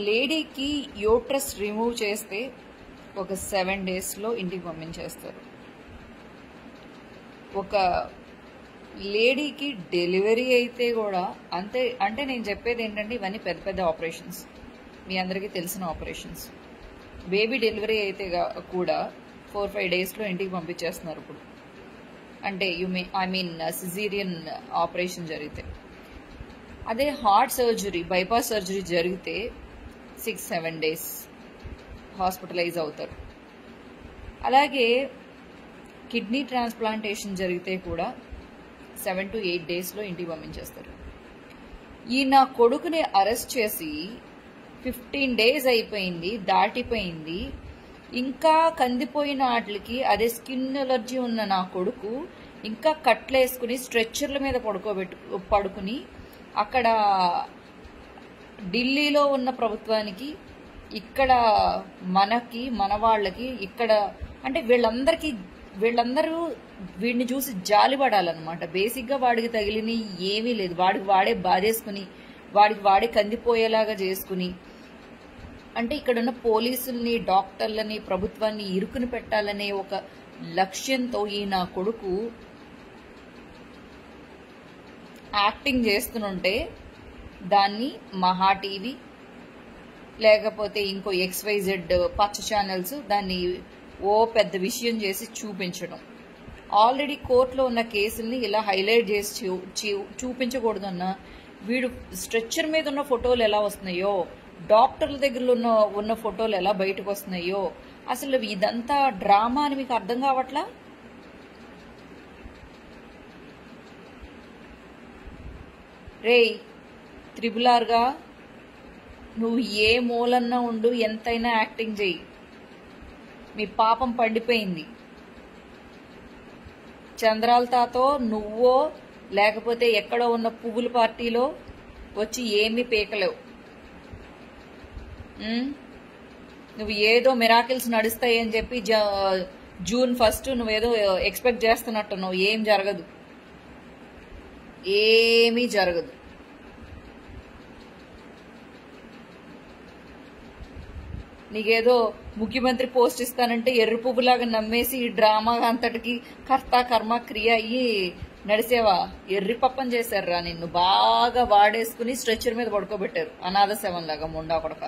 లేడీకి uterus remove చేస్తే ఒక seven డేస్లో ఇంటికి పంపించేస్తారు ఒక లేడీకి డెలివరీ అయితే కూడా అంతే అంటే నేను చెప్పేది ఏంటంటే ఇవన్నీ పెద్ద పెద్ద ఆపరేషన్స్ మీ అందరికీ తెలిసిన ఆపరేషన్స్ బేబీ డెలివరీ అయితే గా- కూడా ఫోర్ ఫైవ్ డేస్లో ఇంటికి పంపించేస్తున్నారు ఇప్పుడు అంటే you may I mean caesarean operation జరిగితే అదే హార్ట్ సర్జరీ బైపాస్ సర్జరీ జరిగితే సిక్స్ సెవెన్ డేస్ హాస్పిటలైజ్ అవుతారు అలాగే కిడ్నీ ట్రాన్స్ప్లాంటేషన్ జరిగితే కూడా సెవెన్ టు ఎయిట్ డేస్లో ఇంటికి పంపించేస్తారు ఈ నా కొడుకుని అరెస్ట్ చేసి ఫిఫ్టీన్ డేస్ అయిపోయింది దాటిపోయింది ఇంకా కందిపోయిన వాటికి అదే స్కిన్ ఎలర్జీ ఉన్న నా కొడుకు ఇంకా కట్లేసుకుని స్ట్రెచ్చర్ల మీద పడుకోబెట్టు పడుకుని అక్కడ ఢిల్లీలో ఉన్న ప్రభుత్వానికి ఇక్కడ మనకి మన వాళ్ళకి ఇక్కడ అంటే వీళ్ళందరికీ వీళ్ళందరూ వీడిని చూసి జాలి పడాలన్నమాట బేసిక్గా వాడికి తగిలిన ఏమీ లేదు వాడికి వాడే బాధేసుకుని వాడికి వాడే కందిపోయేలాగా చేసుకుని అంటే ఇక్కడున్న పోలీసుల్ని డాక్టర్లని ప్రభుత్వాన్ని ఇరుకుని పెట్టాలనే ఒక లక్ష్యంతో ఈ నా కొడుకు యాక్టింగ్ చేస్తుంటే దాన్ని మహా టీవీ లేకపోతే ఇంకో ఎక్స్వైజెడ్ పచ్చ ఛానల్స్ దాన్ని ఓ పెద్ద విషయం చేసి చూపించడం ఆల్రెడీ కోర్టులో ఉన్న కేసుల్ని ఇలా హైలైట్ చేసి చూ- చూ- చూపించకూడదన్న వీడు స్ట్రెచ్చర్ మీద ఉన్న ఫోటోలు ఎలా వస్తున్నాయో డాక్టర్ల దగ్గర ఉన్న ఉన్న ఫోటోలు ఎలా బయటకు వస్తున్నాయో అసలు ఇదంతా డ్రామా అని మీకు అర్థం కావట్లా రేయ్ త్రిబులార్గా నువ్వు ఏ మూలన్నా ఉండు ఎంతైనా యాక్టింగ్ చెయ్యి మీ పాపం పండిపోయింది చంద్రాల తాతో నువ్వో లేకపోతే ఎక్కడో ఉన్న పువ్వుల పార్టీలో వచ్చి ఏమీ పీకలేవు ఉమ్? నువ్వు ఏదో మిరాకిల్స్ నడుస్తాయి అని చెప్పి జ- జూన్ ఫస్ట్ నువ్వేదో ఎక్స్పెక్ట్ చేస్తున్నట్టు నువ్వు ఏం జరగదు ఏమీ జరగదు నీకేదో ముఖ్యమంత్రి పోస్ట్ ఇస్తానంటే ఎర్ర పువ్వులాగా నమ్మేసి ఈ డ్రామా అంతటికి కర్త కర్మ క్రియ అయ్యి నడిసేవా ఎర్రి పప్పం చేశారురా నిన్ను బాగా వాడేసుకుని స్ట్రెచ్చర్ మీద పడుకోబెట్టారు అనాథ శవం లాగా ముండా కొడక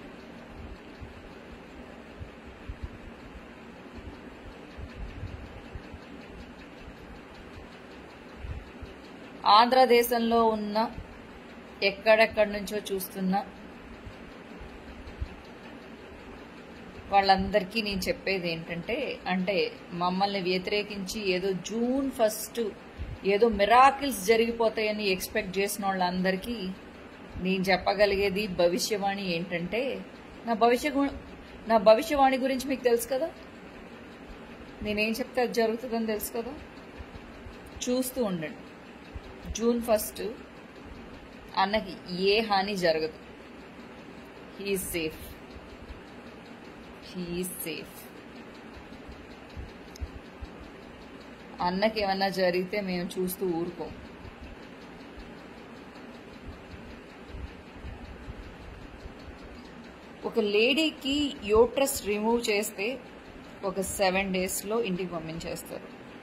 ఆంధ్రదేశంలో ఉన్న ఎక్కడెక్కడి నుంచో చూస్తున్న వాళ్ళందరికీ నేను చెప్పేది ఏంటంటే అంటే మమ్మల్ని వ్యతిరేకించి ఏదో జూన్ ఫస్ట్ ఏదో మిరాకిల్స్ జరిగిపోతాయని ఎక్స్పెక్ట్ చేసిన వాళ్ళందరికీ నేను చెప్పగలిగేది భవిష్యవాణి ఏంటంటే నా భవిష్య గు- నా భవిష్యవాణి గురించి మీకు తెలుసు కదా నేనేం చెప్తే అది జరుగుతుందని తెలుసు కదా చూస్తూ ఉండండి జూన్ ఫస్ట్ అన్నకి ఏ హాని జరగదు హీ సేఫ్ హీ సేఫ్ అన్నకి ఏమన్నా జరిగితే మేము చూస్తూ ఊరుకోం ఒక లేడీకి యూట్రస్ రిమూవ్ చేస్తే ఒక సెవెన్ డేస్లో ఇంటికి పంపించేస్తారు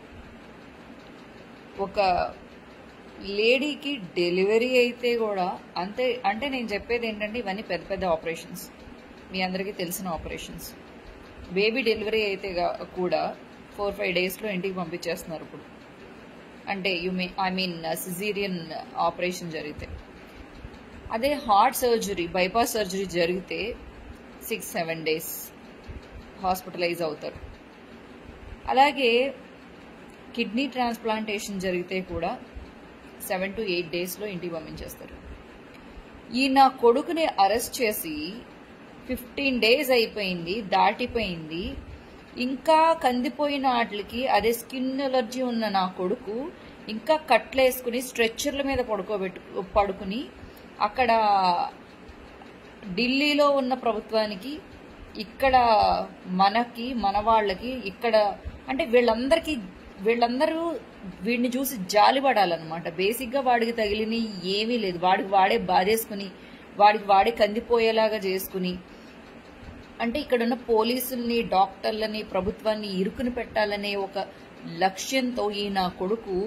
ఒక లేడీకి డెలివరీ అయితే కూడా అంతే అంటే నేను చెప్పేది ఏంటంటే ఇవన్నీ పెద్ద పెద్ద ఆపరేషన్స్ మీ అందరికీ తెలిసిన ఆపరేషన్స్ బేబీ డెలివరీ అయితే గా- కూడా ఫోర్ ఫైవ్ డేస్లో ఇంటికి పంపించేస్తున్నారు ఇప్పుడు అంటే you may I mean caesarean operation జరిగితే అదే హార్ట్ సర్జరీ బైపాస్ సర్జరీ జరిగితే సిక్స్ సెవెన్ డేస్ హాస్పిటలైజ్ అవుతారు అలాగే కిడ్నీ ట్రాన్స్ప్లాంటేషన్ జరిగితే కూడా సెవెన్ టు ఎయిట్ డేస్లో ఇంటికి పంపించేస్తారు ఈ నా కొడుకుని అరెస్ట్ చేసి ఫిఫ్టీన్ డేస్ అయిపోయింది దాటిపోయింది ఇంకా కందిపోయిన వాటికి అదే స్కిన్ ఎలర్జీ ఉన్న నా కొడుకు ఇంకా కట్లేసుకుని స్ట్రెచ్చర్ల మీద పడుకోబెట్టు పడుకుని అక్కడ ఢిల్లీలో ఉన్న ప్రభుత్వానికి ఇక్కడ మనకి మన వాళ్ళకి ఇక్కడ అంటే వీళ్ళందరికీ వీళ్ళందరూ వీడిని చూసి జాలి పడాలన్నమాట బేసిక్గా వాడికి తగిలిన ఏమీ లేదు వాడికి వాడే బాధేసుకుని వాడికి వాడే కందిపోయేలాగా చేసుకుని అంటే ఇక్కడున్న పోలీసుల్ని డాక్టర్లని ప్రభుత్వాన్ని ఇరుకుని పెట్టాలనే ఒక లక్ష్యంతో ఈ నా కొడుకు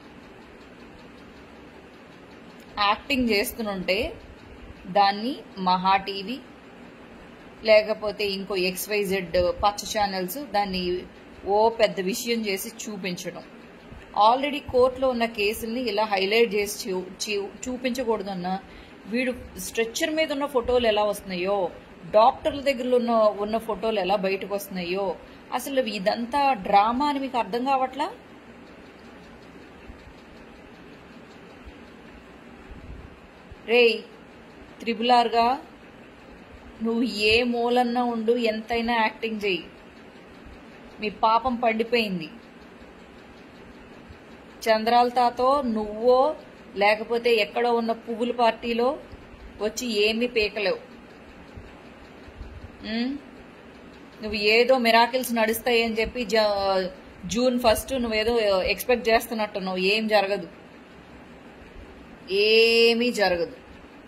యాక్టింగ్ చేస్తుంటే దాన్ని మహా టీవీ లేకపోతే ఇంకో ఎక్స్వైజెడ్ పచ్చ ఛానల్స్ దాన్ని ఓ పెద్ద విషయం చేసి చూపించడం ఆల్రెడీ కోర్టులో ఉన్న కేసుల్ని ఇలా హైలైట్ చేసి చూ- చూ- చూపించకూడదన్న వీడు స్ట్రెచ్చర్ మీద ఉన్న ఫోటోలు ఎలా వస్తున్నాయో డాక్టర్ల దగ్గర ఉన్న ఉన్న ఫోటోలు ఎలా బయటకు వస్తున్నాయో అసలు ఇదంతా డ్రామా అని మీకు అర్థం కావట్లా రేయ్ త్రిబులార్గా నువ్వు ఏ మూలన్నా ఉండు ఎంతైనా యాక్టింగ్ చెయ్యి మీ పాపం పండిపోయింది చంద్రాల తాతో నువ్వో లేకపోతే ఎక్కడో ఉన్న పువ్వుల పార్టీలో వచ్చి ఏమీ పీకలేవు ఉమ్? నువ్వు ఏదో మిరాకిల్స్ నడుస్తాయి అని చెప్పి జ- జూన్ ఫస్ట్ నువ్వేదో ఎక్స్పెక్ట్ చేస్తున్నట్టు నువ్వు ఏం జరగదు ఏమీ జరగదు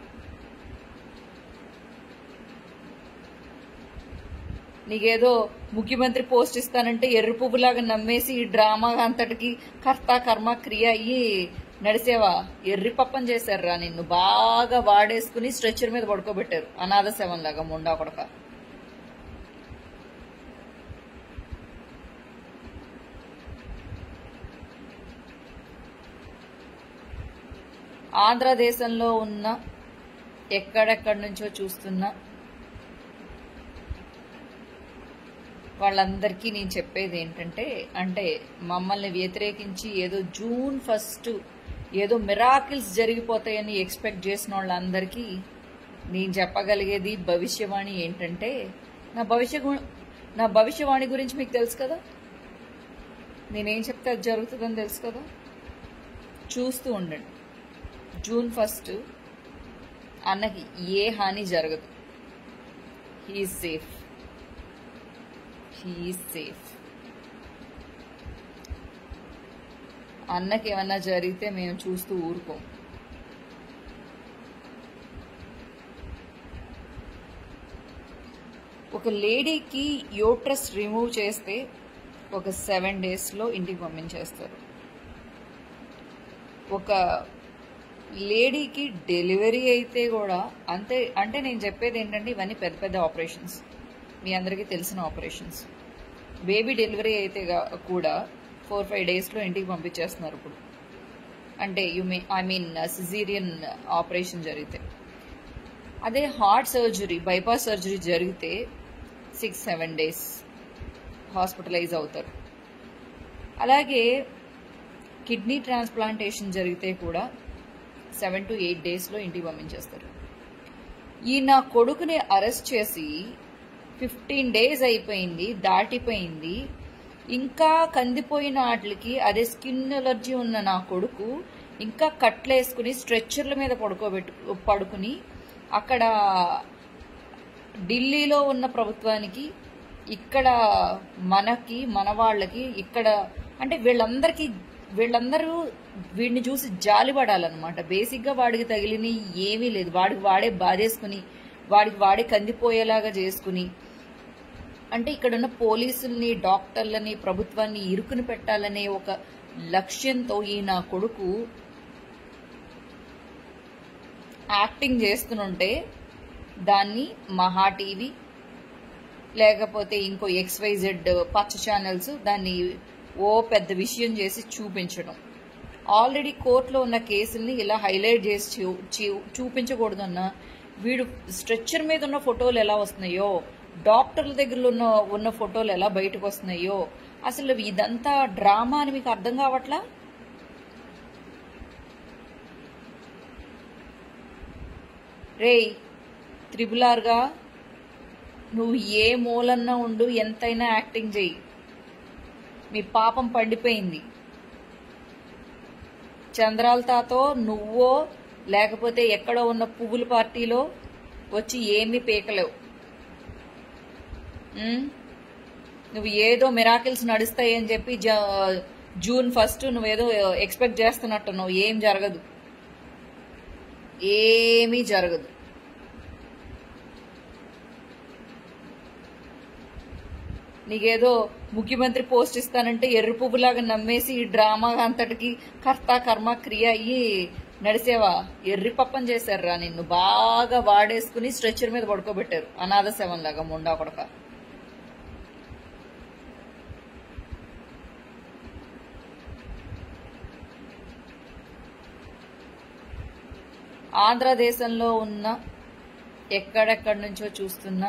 నీకేదో ముఖ్యమంత్రి పోస్ట్ ఇస్తానంటే ఎర్ర పువ్వులాగా నమ్మేసి ఈ డ్రామా అంతటికి కర్త కర్మ క్రియ అయ్యి నడిసేవా ఎర్రి పప్పం చేశారురా నిన్ను బాగా వాడేసుకుని స్ట్రెచ్చర్ మీద పడుకోబెట్టారు అనాథ శవం లాగా ముండా కొడక ఆంధ్రదేశంలో ఉన్న ఎక్కడెక్కడి నుంచో చూస్తున్న వాళ్ళందరికీ నేను చెప్పేది ఏంటంటే అంటే మమ్మల్ని వ్యతిరేకించి ఏదో జూన్ ఫస్ట్ ఏదో మిరాకిల్స్ జరిగిపోతాయని ఎక్స్పెక్ట్ చేసిన వాళ్ళందరికీ నేను చెప్పగలిగేది భవిష్యవాణి ఏంటంటే నా భవిష్య గు- నా భవిష్యవాణి గురించి మీకు తెలుసు కదా నేనేం చెప్తే అది జరుగుతుందని తెలుసు కదా చూస్తూ ఉండండి జూన్ ఫస్ట్ అన్నకి ఏ హాని జరగదు హీ సేఫ్ హీ సేఫ్ అన్నకి ఏమన్నా జరిగితే మేము చూస్తూ ఊరుకోం ఒక లేడీకి యోట్రస్ రిమూవ్ చేస్తే ఒక సెవెన్ డేస్లో ఇంటికి పంపించేస్తారు ఒక లేడీకి డెలివరీ అయితే కూడా అంతే అంటే నేను చెప్పేది ఏంటంటే ఇవన్నీ పెద్ద పెద్ద ఆపరేషన్స్ మీ అందరికీ తెలిసిన ఆపరేషన్స్ బేబీ డెలివరీ అయితే గా- కూడా ఫోర్ ఫైవ్ డేస్లో ఇంటికి పంపించేస్తున్నారు ఇప్పుడు అంటే you may I mean caesarean operation జరిగితే అదే హార్ట్ సర్జరీ బైపాస్ సర్జరీ జరిగితే సిక్స్ సెవెన్ డేస్ హాస్పిటలైజ్ అవుతారు అలాగే కిడ్నీ ట్రాన్స్ప్లాంటేషన్ జరిగితే కూడా సెవెన్ టు ఎయిట్ డేస్లో ఇంటికి పంపించేస్తారు ఈ నా కొడుకుని అరెస్ట్ చేసి ఫిఫ్టీన్ డేస్ అయిపోయింది దాటిపోయింది ఇంకా కందిపోయిన వాటికి అదే స్కిన్ ఎలర్జీ ఉన్న నా కొడుకు ఇంకా కట్లేసుకుని స్ట్రెచ్చర్ల మీద పడుకోబెట్టు పడుకుని అక్కడ ఢిల్లీలో ఉన్న ప్రభుత్వానికి ఇక్కడ మనకి మన వాళ్ళకి ఇక్కడ అంటే వీళ్ళందరికీ వీళ్ళందరూ వీడిని చూసి జాలి పడాలన్నమాట బేసిక్గా వాడికి తగిలిన ఏమీ లేదు వాడికి వాడే బాధేసుకుని వాడికి వాడే కందిపోయేలాగా చేసుకుని అంటే ఇక్కడున్న పోలీసుల్ని డాక్టర్లని ప్రభుత్వాన్ని ఇరుకుని పెట్టాలనే ఒక లక్ష్యంతో ఈ నా కొడుకు యాక్టింగ్ చేస్తుంటే దాన్ని మహా టీవీ లేకపోతే ఇంకో ఎక్స్వైజెడ్ పచ్చ ఛానల్స్ దాన్ని ఓ పెద్ద విషయం చేసి చూపించడం ఆల్రెడీ కోర్టులో ఉన్న కేసుల్ని ఇలా హైలైట్ చేసి చూ- చూ- చూపించకూడదన్న వీడు స్ట్రెచ్చర్ మీద ఉన్న ఫోటోలు ఎలా వస్తున్నాయో డాక్టర్ల దగ్గర ఉన్న ఉన్న ఫోటోలు ఎలా బయటకు వస్తున్నాయో అసలు ఇదంతా డ్రామా అని మీకు అర్థం కావట్లా రేయ్ త్రిబులార్గా నువ్వు ఏ మూలన్నా ఉండు ఎంతైనా యాక్టింగ్ చెయ్యి మీ పాపం పండిపోయింది చంద్రాల తాతో నువ్వో లేకపోతే ఎక్కడో ఉన్న పువ్వుల పార్టీలో వచ్చి ఏమీ పీకలేవు ఉమ్? నువ్వు ఏదో మిరాకిల్స్ నడుస్తాయి అని చెప్పి జ- జూన్ ఫస్ట్ నువ్వేదో ఎక్స్పెక్ట్ చేస్తున్నట్టు నువ్వు ఏం జరగదు ఏమీ జరగదు నీకేదో ముఖ్యమంత్రి పోస్ట్ ఇస్తానంటే ఎర్రి పువ్వులాగా నమ్మేసి ఈ డ్రామా అంతటికి కర్త కర్మ క్రియ అయ్యి నడిసేవా ఎర్రి పప్పం చేశారురా నిన్ను బాగా వాడేసుకుని స్ట్రెచ్చర్ మీద పడుకోబెట్టారు అనాథ శవం లాగా ముండా కొడక ఆంధ్రదేశంలో ఉన్న ఎక్కడెక్కడి నుంచో చూస్తున్న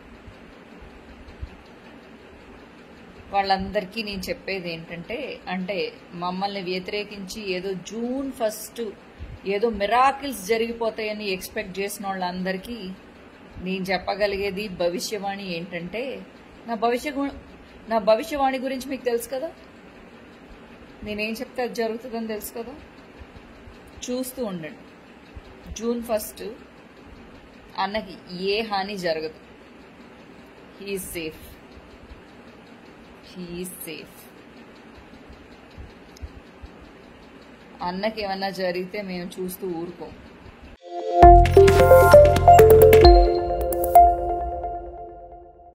వాళ్ళందరికీ నేను చెప్పేది ఏంటంటే అంటే మమ్మల్ని వ్యతిరేకించి ఏదో జూన్ ఫస్ట్ ఏదో మిరాకిల్స్ జరిగిపోతాయని ఎక్స్పెక్ట్ చేసిన వాళ్ళందరికీ నేను చెప్పగలిగేది భవిష్యవాణి ఏంటంటే నా భవిష్య గు- నా భవిష్యవాణి గురించి మీకు తెలుసు కదా నేనేం చెప్తే అది జరుగుతుందని తెలుసు కదా చూస్తూ ఉండండి జూన్ ఫస్ట్ అన్నకి ఏ హాని జరగదు హీ సేఫ్ హీ సేఫ్ అన్నకి ఏమన్నా జరిగితే మేము చూస్తూ ఊరుకోం